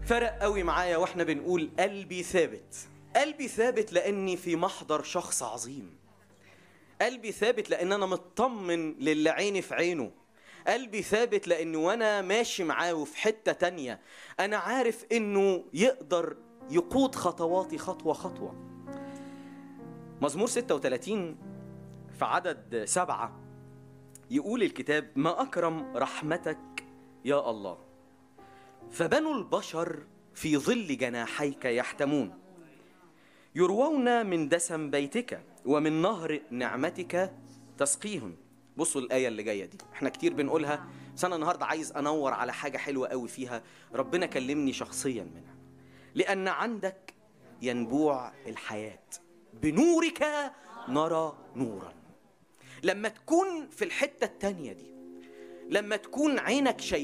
فرق قوي معايا واحنا بنقول قلبي ثابت قلبي ثابت لاني في محضر شخص عظيم قلبي ثابت لان انا مطمن للي عيني في عينه قلبي ثابت لان وانا ماشي معاه وفي حتة تانية انا عارف انه يقدر يقود خطواتي خطوة خطوة مزمور 36 في عدد سبعة يقول الكتاب ما أكرم رحمتك يا الله فبنو البشر في ظل جناحيك يحتمون يروون من دسم بيتك ومن نهر نعمتك تسقيهم بصوا الآية اللي جاية دي احنا كتير بنقولها بس أنا النهاردة عايز أنور على حاجة حلوة قوي فيها ربنا كلمني شخصيا منها لأن عندك ينبوع الحياة بنورك نرى نورا لما تكون في الحتة التانية دي لما تكون عينك شايفة